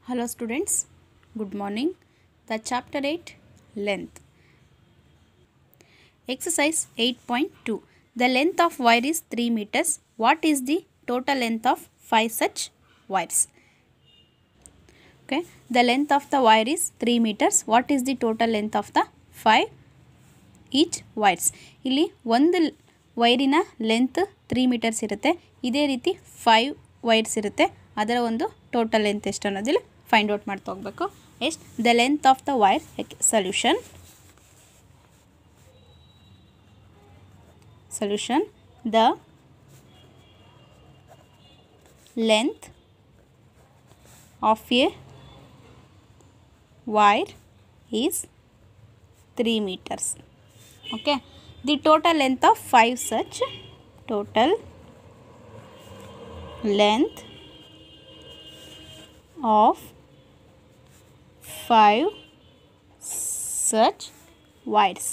Hello students, good morning. The chapter 8 length. Exercise 8.2. The length of wire is 3 meters. What is the total length of 5 such wires? Okay, the length of the wire is 3 meters. What is the total length of the 5 each wires ಇಲ್ಲಿ ಒಂದು ವೈರಿನ length three metres ಇರುತ್ತೆ ಇದೇ ರೀತಿ five wires ಇರುತ್ತೆ ಅದರ ಒಂದು total length ಎಷ್ಟು ಅನ್ನೋದಿಲ್ಲ ಫೈಂಡ್ ಔಟ್ ಮಾಡ್ತಾ ಹೋಗ್ಬೇಕು ಎಷ್ಟು the length of the wire solution solution the length of a wire is 3 meters okay the total length of 5 such total length of 5 such wires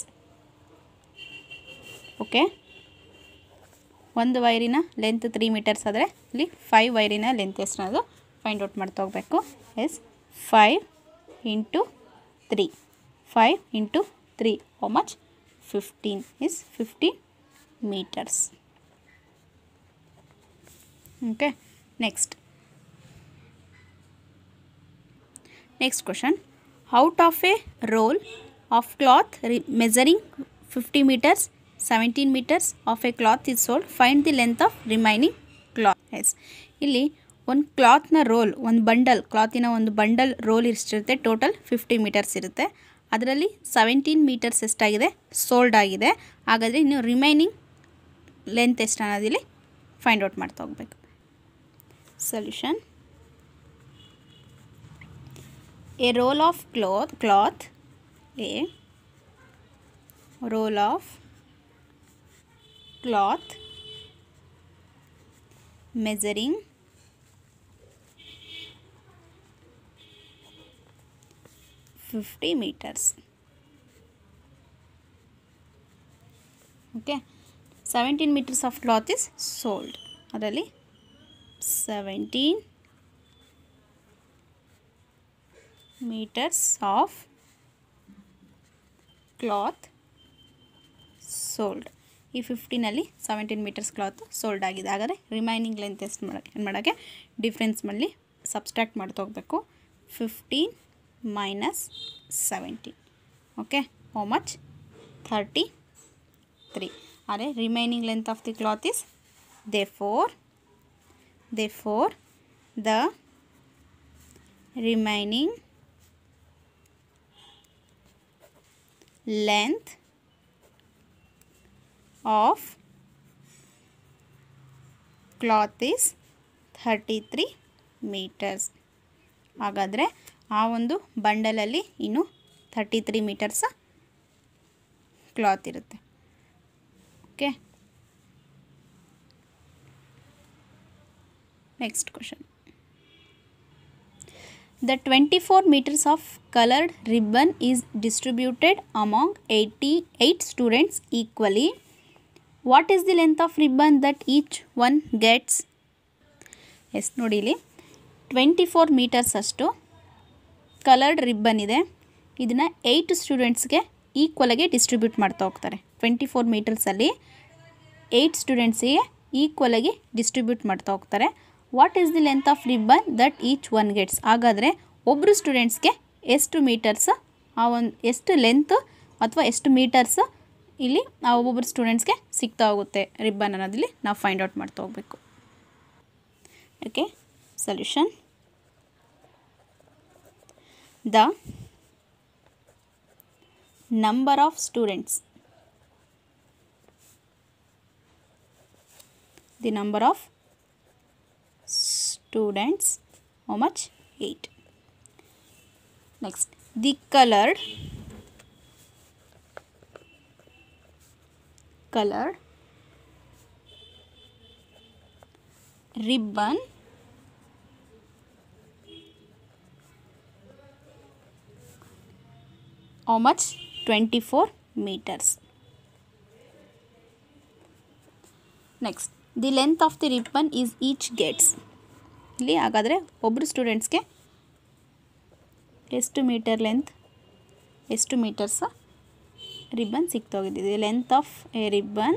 okay ಒಂದು ವೈರಿನ ಲೆಂತ್ ತ್ರೀ ಮೀಟರ್ಸ್ ಆದರೆ ಇಲ್ಲಿ five ವೈರಿನ length ಎಷ್ಟು ಅನ್ನೋದು find out ಮಾಡ್ತಾ ಹೋಗಬೇಕು yes five into three five into three how much fifteen is fifteen meters okay next next question out of a roll of cloth measuring fifty meters seventeen meters of a cloth is sold find the length of remaining cloth yes ಇಲ್ಲಿ ಒಂದು ಕ್ಲಾತ್ನ roll ಒಂದು bundle ಕ್ಲಾತಿನ ಒಂದು bundle roll ಎಷ್ಟಿರುತ್ತೆ total fifty meters ಇರುತ್ತೆ ಅದರಲ್ಲಿ seventeen metres ಎಷ್ಟಾಗಿದೆ ಸೋಲ್ಡ್ ಆಗಿದೆ ಹಾಗಾದರೆ ಇನ್ನು ರಿಮೈನಿಂಗ್ ಲೆಂತ್ ಎಷ್ಟು ಅನ್ನೋದಿಲ್ಲಿ ಫೈಂಡ್ ಔಟ್ ಮಾಡ್ತಾ ಹೋಗ್ಬೇಕು solution a roll of cloth cloth a roll of cloth measuring fifty meters okay seventeen meters of cloth is sold ಅದರಲ್ಲಿ seventeen meters of cloth sold ಈ ಫಿಫ್ಟೀನಲ್ಲಿ ಸೆವೆಂಟೀನ್ ಮೀಟರ್ಸ್ ಕ್ಲಾತ್ ಸೋಲ್ಡ್ ಆಗಿದೆ ಹಾಗಾದರೆ remaining length ಎಷ್ಟು ಮಾಡೋಕ್ಕೆ ಏನು ಮಾಡೋಕ್ಕೆ difference ಮಾಡಲಿ ಸಬ್ಸ್ಟ್ರಾಕ್ಟ್ ಮಾಡ್ತಾ ಹೋಗಬೇಕು fifteen minus seventeen okay how much thirty three ಆದರೆ remaining length of the cloth is therefore therefore the remaining length of cloth is thirty three meters ಹಾಗಾದರೆ ಆ ಒಂದು ಬಂಡಲಲ್ಲಿ ಇನ್ನು ಥರ್ಟಿ ತ್ರೀ ಮೀಟರ್ಸ್ ಕ್ಲಾತ್ ಇರುತ್ತೆ okay next question the twenty four meters of coloured ribbon is distributed among eighty eight students equally what is the length of ribbon that each one gets S ನೋಡಿ ಇಲ್ಲಿ twenty four meters ಅಷ್ಟು coloured ribbon ಇದೆ ಇದನ್ನು eight ಸ್ಟೂಡೆಂಟ್ಸ್ಗೆ ಈಕ್ವಲಾಗಿ distribute ಮಾಡ್ತಾ ಹೋಗ್ತಾರೆ twenty four ಮೀಟರ್ಸಲ್ಲಿ ಏಯ್ಟ್ ಸ್ಟೂಡೆಂಟ್ಸಿಗೆ ಈಕ್ವಲಾಗಿ ಡಿಸ್ಟ್ರಿಬ್ಯೂಟ್ ಮಾಡ್ತಾ ಹೋಗ್ತಾರೆ what is the length of ribbon that each one gets ಹಾಗಾದರೆ ಒಬ್ಬರು ಸ್ಟೂಡೆಂಟ್ಸ್ಗೆ ಎಷ್ಟು ಮೀಟರ್ಸ್ ಆ ಒಂದು ಎಷ್ಟು ಲೆಂತ್ ಅಥವಾ ಎಷ್ಟು ಮೀಟರ್ಸ್ ಇಲ್ಲಿ ಆ ಒಬ್ಬೊಬ್ಬರು ಸ್ಟೂಡೆಂಟ್ಸ್ಗೆ ಸಿಗ್ತಾ ಹೋಗುತ್ತೆ ರಿಬ್ಬನ್ ಅನ್ನೋದಲ್ಲಿ ನಾವು ಫೈಂಡ್ ಔಟ್ ಮಾಡ್ತಾ ಹೋಗಬೇಕು okay solution the number of students the number of students how much eight next the coloured colored ribbon how much 24 meters next the length of the ribbon is each gets ಇಲ್ಲಿ ಹಾಗಾದರೆ ಒಬ್ಬರು ಸ್ಟೂಡೆಂಟ್ಸ್ಗೆ ಎಷ್ಟು meter length ಎಷ್ಟು meters ribbon ಸಿಕ್ತೋಗಿದ್ದಿದೆ length of a ribbon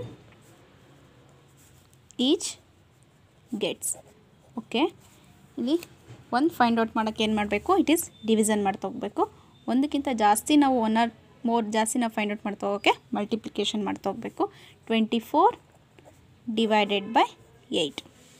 each gets okay ಇಲ್ಲಿ ಒಂದು find out ಮಾಡೋಕ್ಕೆ ಏನು ಮಾಡಬೇಕು ಇಟ್ ಈಸ್ ಡಿವಿಷನ್ ಮಾಡ್ತಾ ಹೋಗಬೇಕು ಒಂದಕ್ಕಿಂತ ಜಾಸ್ತಿ ನಾವು ಒನ್ ಆರ್ ಮೋರ್ ಜಾಸ್ತಿ ನಾವು ಫೈಂಡ್ ಔಟ್ ಮಾಡ್ತಾ ಹೋಗೋಕ್ಕೆ ಮಲ್ಟಿಪ್ಲಿಕೇಶನ್ ಮಾಡ್ತಾ ಹೋಗಬೇಕು twenty four divided by eight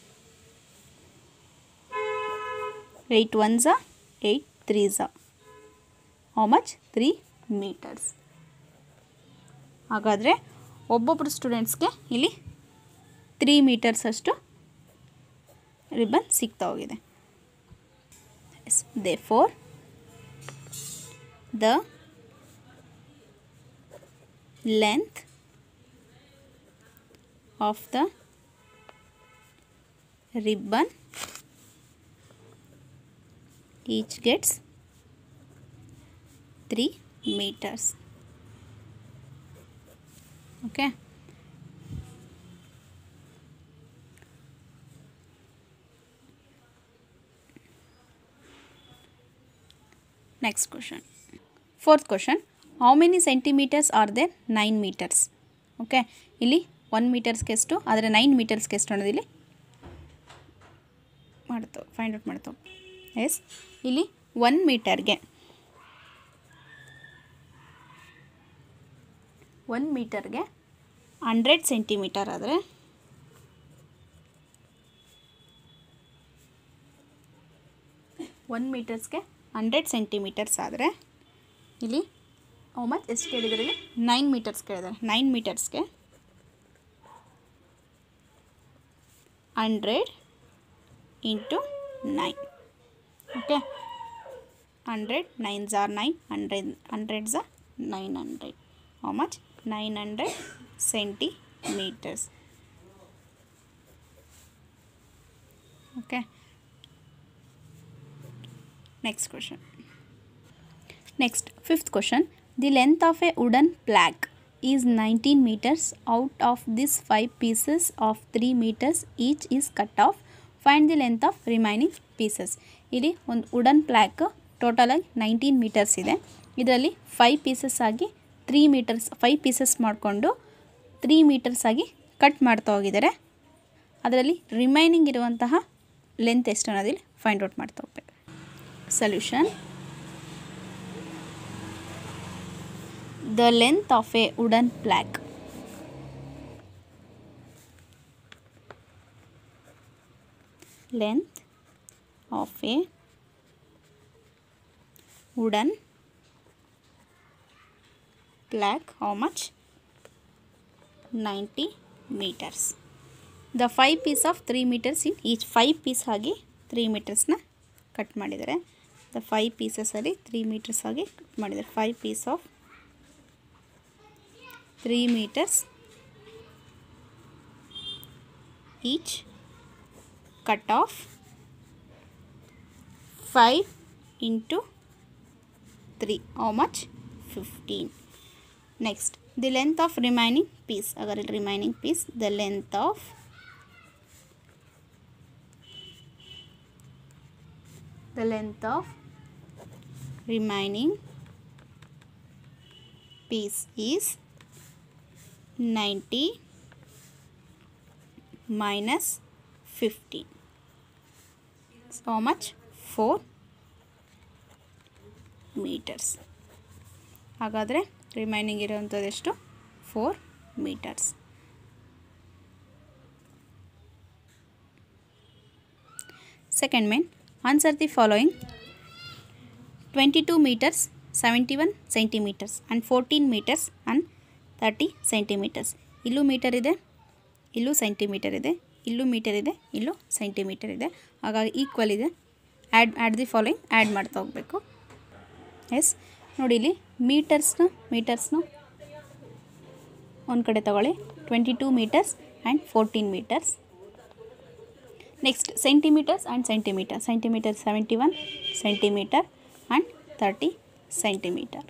eight one ಝಾ ಏಯ್ಟ್ ತ್ರೀ ಝಾ ಹೌ ಮಚ್ ತ್ರೀ ಮೀಟರ್ಸ್ ಹಾಗಾದರೆ ಒಬ್ಬೊಬ್ಬರು ಸ್ಟೂಡೆಂಟ್ಸ್ಗೆ ಇಲ್ಲಿ ತ್ರೀ ಮೀಟರ್ಸ್ ಅಷ್ಟು ರಿಬ್ಬನ್ ಸಿಗ್ತಾ ಹೋಗಿದೆ therefore the length of the ribbon each gets 3 meters okay next question fourth question how many centimeters are there 9 meters okay ಇಲ್ಲಿ one ಮೀಟರ್ಸ್ಗೆ ಎಷ್ಟು ಆದರೆ ನೈನ್ ಮೀಟರ್ಸ್ಗೆ ಎಷ್ಟು ಅನ್ನೋದು ಇಲ್ಲಿ ಮಾಡ್ತಾವೆ ಫೈಂಡ್ ಔಟ್ ಮಾಡ್ತಾವೆ ಎಸ್ ಇಲ್ಲಿ ಒನ್ ಮೀಟರ್ಗೆ ಒನ್ ಮೀಟರ್ಗೆ ಹಂಡ್ರೆಡ್ ಸೆಂಟಿಮೀಟರ್ ಆದರೆ ಒನ್ ಮೀಟರ್ಸ್ಗೆ ಹಂಡ್ರೆಡ್ ಸೆಂಟಿಮೀಟರ್ಸ್ ಆದರೆ ಇಲ್ಲಿ ಹೌ ಮಚ್ ಎಷ್ಟು ಕೇಳಿದರೆ ಇಲ್ಲಿ ನೈನ್ ಮೀಟರ್ಸ್ ಕೇಳಿದ್ದಾರೆ ನೈನ್ ಮೀಟರ್ಸ್ಗೆ hundred into nine okay hundred nine ಝಾರ್ ನೈನ್ ಹಂಡ್ರೆಡ್ ಹಂಡ್ರೆಡ್ ಝಾ nine hundred how much nine hundred centimeters okay next question next fifth question the length of a wooden plank is nineteen meters out of this five pieces of three meters each is cut off find the length of remaining pieces ಇಲ್ಲಿ ಒಂದು wooden plank ಟೋಟಲಾಗಿ nineteen meters ಇದೆ ಇದರಲ್ಲಿ five pieces ಆಗಿ three meters five pieces ಮಾಡಿಕೊಂಡು three meters ಆಗಿ cut ಮಾಡ್ತಾ ಹೋಗಿದ್ದಾರೆ ಅದರಲ್ಲಿ ರಿಮೈನಿಂಗ್ ಇರುವಂತಹ ಲೆಂತ್ ಎಷ್ಟು ಅನ್ನೋದಿಲ್ಲಿ ಫೈಂಡ್ ಔಟ್ ಮಾಡ್ತಾ ಹೋಗ್ಬೇಕು solution the length of a wooden plank length of a wooden plank how much 90 meters the 5 piece of 3 meters in each 5 piece ಆಗಿ 3 ಮೀಟರ್ಸ್ನ ಕಟ್ ಮಾಡಿದ್ದಾರೆ ದ ಫೈವ್ ಪೀಸಸಲ್ಲಿ ತ್ರೀ ಮೀಟರ್ಸ್ ಆಗಿ cut ಮಾಡಿದ್ದಾರೆ five piece of 3 meters each cut off 5 into 3 how much 15 next the length of remaining piece agar remaining piece the length of the length of remaining piece is 90 minus 15 so how much 4 meters ಹಾಗಾದರೆ remaining ಇರೋವಂಥದ್ದು ಎಷ್ಟು four meters second main answer the following twenty two meters seventy one centimeters and fourteen meters and thirty centimeters ಇಲ್ಲೂ meter ಇದೆ ಇಲ್ಲೂ centimetre ಇದೆ ಇಲ್ಲೂ meter ಇದೆ ಇಲ್ಲೂ ಸೆಂಟಿಮೀಟರ್ ಇದೆ ಹಾಗಾಗಿ ಈಕ್ವಲ್ ಇದೆ add add the following add ಮಾಡ್ತಾ ಹೋಗಬೇಕು ಎಸ್ ನೋಡಿ ಇಲ್ಲಿ ಮೀಟರ್ಸ್ನ ಮೀಟರ್ಸ್ನ ಒಂದು ಕಡೆ ತಗೊಳ್ಳಿ twenty two meters and fourteen meters next centimeters and centimeter centimeter seventy one centimeter and thirty centimeter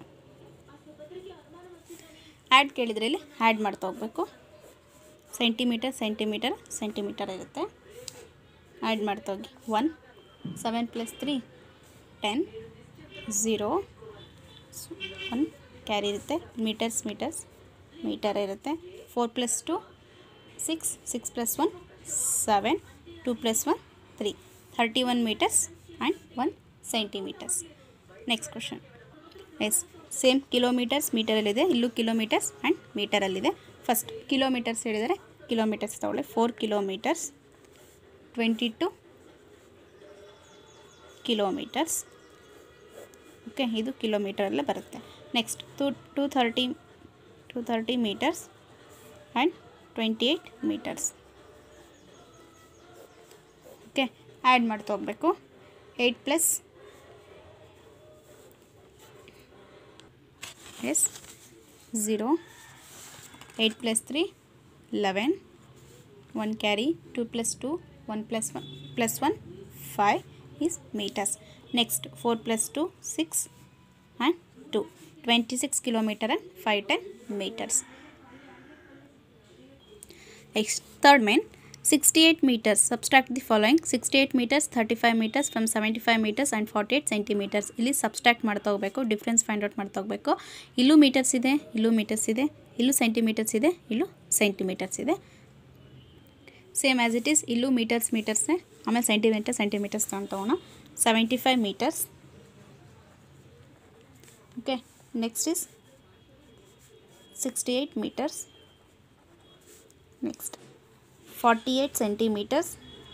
add ಕೇಳಿದರೆ ಇಲ್ಲಿ ಆ್ಯಡ್ ಮಾಡ್ತಾ ಹೋಗಬೇಕು ಸೆಂಟಿಮೀಟರ್ ಸೆಂಟಿಮೀಟರ್ ಸೆಂಟಿಮೀಟರ್ ಇರುತ್ತೆ ಆ್ಯಡ್ ಮಾಡ್ತಾ ಹೋಗಿ one seven plus three ten zero one carry ಇರುತ್ತೆ meters meters meter ಇರುತ್ತೆ four plus two six six plus one seven two plus one three thirty one meters and one centimeters next question yes same kilometres ಮೀಟರಲ್ಲಿದೆ ಇಲ್ಲೂ kilometers and ಮೀಟರಲ್ಲಿದೆ first kilometers ಹೇಳಿದರೆ kilometers ತಗೊಳ್ಳಿ four kilometers twenty two kilometers okay ಇದು ಕಿಲೋಮೀಟರಲ್ಲೇ ಬರುತ್ತೆ next two two thirty two thirty meters and twenty eight meters okay add ಮಾಡ್ತಾ ಹೋಗಬೇಕು eight plus is zero eight plus three eleven one carry two plus two one plus one plus one five is meters next four plus two six and two twenty six kilometer and five ten meters Next, third main, 68 meters. Subtract the following 68 meters, 35 meters from 75 meters and 48 centimeters. ಇಲ್ಲಿ subtract ಮಾಡ್ತಾ ಹೋಗಬೇಕು difference find out ಮಾಡ್ತಾ ಹೋಗಬೇಕು ಇಲ್ಲೂ metres ಇದೆ ಇಲ್ಲೂ metres ಇದೆ ಇಲ್ಲೂ ಸೆಂಟಿಮೀಟರ್ಸ್ ಇದೆ ಇಲ್ಲೂ ಸೆಂಟಿಮೀಟರ್ಸ್ ಇದೆ ಸೇಮ್ ಆ್ಯಸ್ ಇಟ್ ಈಸ್ ಇಲ್ಲೂ ಮೀಟರ್ಸ್ ಮೀಟರ್ಸ್ನೇ ಆಮೇಲೆ ಸೆಂಟಿಮೀಟರ್ ಸೆಂಟಿಮೀಟರ್ಸ್ ತೊಗೊಳೋಣ seventy five meters okay next is sixty eight meters next forty eight centimeters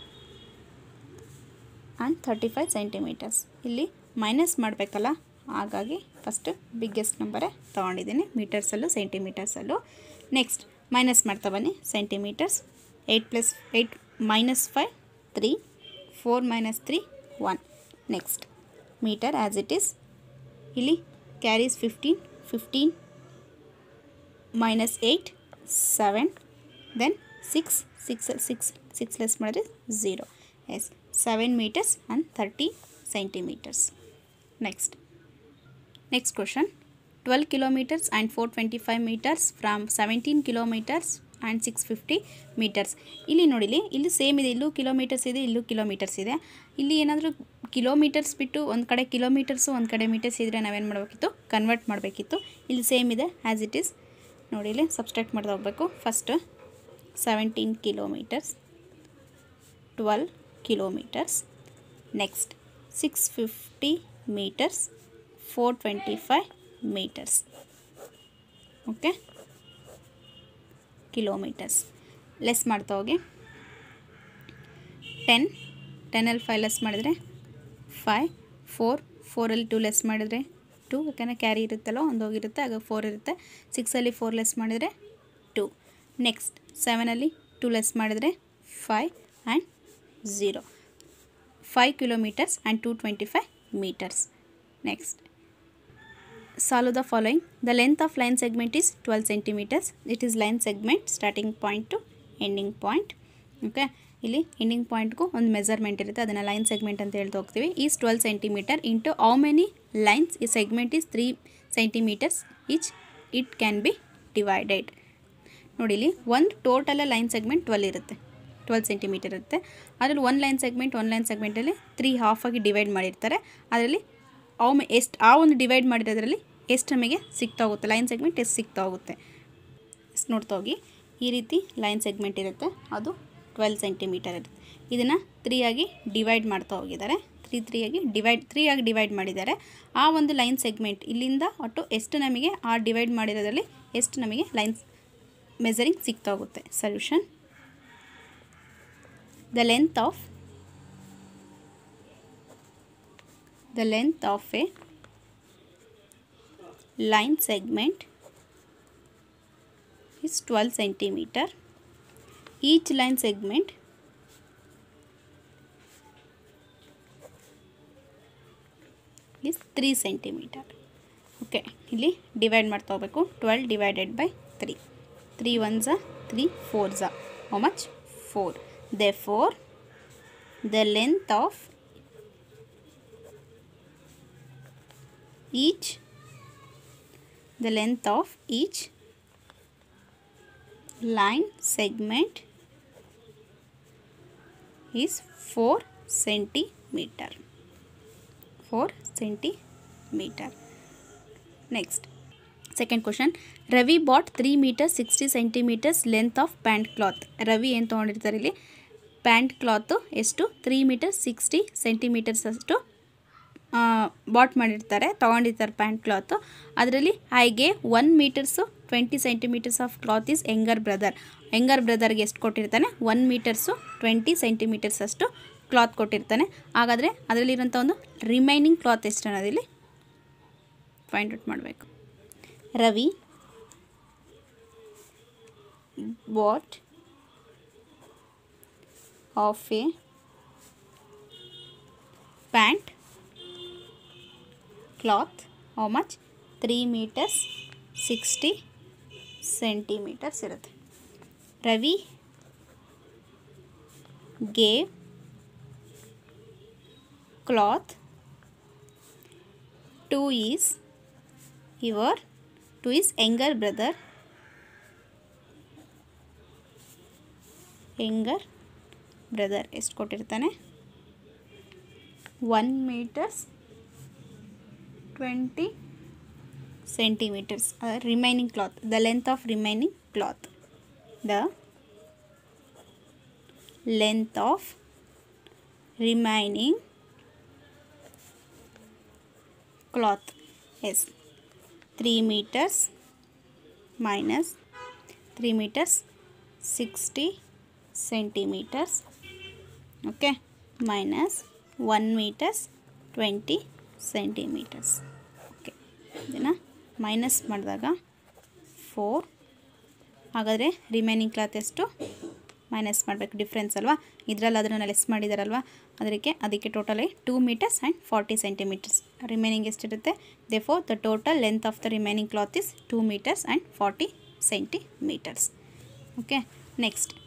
and thirty five centimeters ಇಲ್ಲಿ ಮೈನಸ್ ಮಾಡಬೇಕಲ್ಲ ಹಾಗಾಗಿ ಫಸ್ಟ್ ಬಿಗ್ಗೆಸ್ಟ್ ನಂಬರೇ ತೊಗೊಂಡಿದ್ದೀನಿ ಮೀಟರ್ಸಲ್ಲೂ ಸೆಂಟಿಮೀಟರ್ಸಲ್ಲೂ ನೆಕ್ಸ್ಟ್ ಮೈನಸ್ ಮಾಡ್ತಾ ಬನ್ನಿ centimeters eight plus eight minus five three four minus three one next meter as it is ಇಲ್ಲಿ carries fifteen fifteen minus eight seven then six six six six less ಮಾಡಿದ್ರೆ zero is seven meters and thirty centimeters next next question twelve kilometers and four twenty five meters from seventeen kilometers and six fifty meters ಇಲ್ಲಿ ನೋಡಿಲಿ ಇಲ್ಲಿ same ಇದೆ ಇಲ್ಲೂ kilometres ಇದೆ ಇಲ್ಲೂ kilometres ಇದೆ ಇಲ್ಲಿ ಏನಾದರೂ ಕಿಲೋಮೀಟರ್ಸ್ ಬಿಟ್ಟು ಒಂದು ಕಡೆ ಕಿಲೋಮೀಟರ್ಸು ಒಂದು ಕಡೆ ಮೀಟರ್ಸ್ ಇದ್ದರೆ ನಾವೇನು ಮಾಡಬೇಕಿತ್ತು ಕನ್ವರ್ಟ್ ಮಾಡಬೇಕಿತ್ತು ಇಲ್ಲಿ ಸೇಮ್ ಇದೆ ಆ್ಯಸ್ ಇಟ್ ಈಸ್ ನೋಡಿ ಇಲ್ಲಿ ಸಬ್ಸ್ಟ್ರಾಕ್ಟ್ ಮಾಡ್ತಾ ಹೋಗಬೇಕು first seventeen kilometers twelve kilometers next six fifty meters four twenty five meters okay kilometers less ಮಾಡ್ತಾ ಹೋಗಿ ಟೆನ್ ಟೆನಲ್ಲಿ ಫೈವ್ ಲೆಸ್ ಮಾಡಿದರೆ ಫೈವ್ ಫೋರ್ ಫೋರಲ್ಲಿ ಟು ಲೆಸ್ ಮಾಡಿದರೆ ಟು ಯಾಕಂದರೆ ಕ್ಯಾರಿ ಇರುತ್ತಲ್ಲೋ ಒಂದು ಹೋಗಿರುತ್ತೆ ಆಗ ಫೋರ್ ಇರುತ್ತೆ ಸಿಕ್ಸಲ್ಲಿ ಫೋರ್ ಲೆಸ್ ಮಾಡಿದರೆ ಟು ನೆಕ್ಸ್ಟ್ ಸೆವೆನಲ್ಲಿ ಟು ಲೆಸ್ ಮಾಡಿದರೆ five and zero five kilometers and two twenty five meters next solve the following the length of line segment is 12 centimeters it is line segment starting point to ending point okay ಇಲ್ಲಿ ending ಪಾಯಿಂಟ್ಗೂ ಒಂದು measurement ಇರುತ್ತೆ ಅದನ್ನು line segment ಅಂತ ಹೇಳ್ತಾ ಹೋಗ್ತೀವಿ is twelve centimeter into how many lines ಈ segment is three centimeters each it can be divided ನೋಡಿ ಇಲ್ಲಿ ಒಂದು ಟೋಟಲ್ ಲೈನ್ ಸೆಗ್ಮೆಂಟ್ ಟ್ವೆಲ್ ಇರುತ್ತೆ ಟ್ವೆಲ್ ಸೆಂಟಿಮೀಟರ್ ಇರುತ್ತೆ ಅದರಲ್ಲಿ ಒಂದು ಲೈನ್ ಸೆಗ್ಮೆಂಟ್ ಒಂದು ಲೈನ್ ಸೆಗ್ಮೆಂಟಲ್ಲಿ ತ್ರೀ ಹಾಫಾಗಿ ಡಿವೈಡ್ ಮಾಡಿರ್ತಾರೆ ಅದರಲ್ಲಿ ಅವು ಎಷ್ಟು ಆ ಒಂದು ಡಿವೈಡ್ ಮಾಡಿರೋದ್ರಲ್ಲಿ ಎಷ್ಟು ನಮಗೆ ಸಿಗ್ತಾ ಹೋಗುತ್ತೆ ಲೈನ್ ಸೆಗ್ಮೆಂಟ್ ಎಷ್ಟು ಸಿಗ್ತಾ ಹೋಗುತ್ತೆ ಎಷ್ಟು ನೋಡ್ತಾ ಹೋಗಿ ಈ ರೀತಿ ಲೈನ್ ಸೆಗ್ಮೆಂಟ್ ಇರುತ್ತೆ ಅದು ಟ್ವೆಲ್ ಸೆಂಟಿಮೀಟರ್ ಇರುತ್ತೆ ಇದನ್ನು ತ್ರೀ ಆಗಿ ಡಿವೈಡ್ ಮಾಡ್ತಾ ಹೋಗಿದ್ದಾರೆ ತ್ರೀ ತ್ರೀ ಆಗಿ ಡಿವೈಡ್ ತ್ರೀ ಆಗಿ ಡಿವೈಡ್ ಮಾಡಿದ್ದಾರೆ ಆ ಒಂದು ಲೈನ್ ಸೆಗ್ಮೆಂಟ್ ಇಲ್ಲಿಂದ ಒಟ್ಟು ಎಷ್ಟು ನಮಗೆ ಆ ಡಿವೈಡ್ ಮಾಡಿರೋದ್ರಲ್ಲಿ ಎಷ್ಟು ನಮಗೆ ಲೈನ್ಸ್ ಮೆಸರಿಂಗ್ ಸಿಗ್ತಾ ಹೋಗುತ್ತೆ solution the length of the length of a line segment is 12 centimeter each line segment is 3 centimeter okay ಇಲ್ಲಿ ಡಿವೈಡ್ ಮಾಡ್ತಾ ಹೋಗಬೇಕು twelve divided by three three one ಝ ತ್ರೀ ಫೋರ್ ಝ how much four therefore the length of each the length of each line segment is 4 centimeter 4 centimeter meter next second question Ravi bought three meter sixty centimeters length of pant cloth Ravi ಏನು ತೊಗೊಂಡಿರ್ತಾರೆ ಇಲ್ಲಿ pant cloth ಎಷ್ಟು three meter sixty centimeters ಅಷ್ಟು bought ಮಾಡಿರ್ತಾರೆ ತೊಗೊಂಡಿರ್ತಾರೆ pant cloth ಅದರಲ್ಲಿ ಐಗೆ one meters twenty centimeters of cloth is younger brother younger ಬ್ರದರ್ಗೆ ಎಷ್ಟು ಕೊಟ್ಟಿರ್ತಾನೆ ಒನ್ ಮೀಟರ್ಸು ಟ್ವೆಂಟಿ ಸೆಂಟಿಮೀಟರ್ಸ್ ಅಷ್ಟು ಕ್ಲಾತ್ ಕೊಟ್ಟಿರ್ತಾನೆ ಹಾಗಾದರೆ ಅದರಲ್ಲಿರೋಂಥ ಒಂದು ರಿಮೈನಿಂಗ್ ಕ್ಲಾತ್ ಎಷ್ಟು ಅನ್ನೋದಿಲ್ಲಿ ಫೈಂಡ್ ಔಟ್ ಮಾಡಬೇಕು Ravi bought of a pant cloth how much three meters sixty centimeters ಇರುತ್ತೆ Ravi gave cloth to his your to his younger brother younger brother ಎಷ್ಟು ಕೊಟ್ಟಿರ್ತಾನೆ one meters twenty centimeters remaining cloth the length of remaining cloth the length of remaining cloth is three meters minus three meters sixty centimeters okay minus one meters twenty centimeters okay ಇದನ್ನು minus ಮಾಡಿದಾಗ four ಹಾಗಾದರೆ remaining cloth ಎಷ್ಟು minus ಮಾಡಬೇಕು difference ಅಲ್ವಾ ಇದರಲ್ಲಿ ಅದನ್ನು less ಮಾಡಿದಾರಲ್ವಾ ಅದಕ್ಕೆ ಅದಕ್ಕೆ totally two meters and forty centimeters remaining ಎಷ್ಟಿರುತ್ತೆ therefore the total length of the remaining cloth is two meters and forty centimeters okay next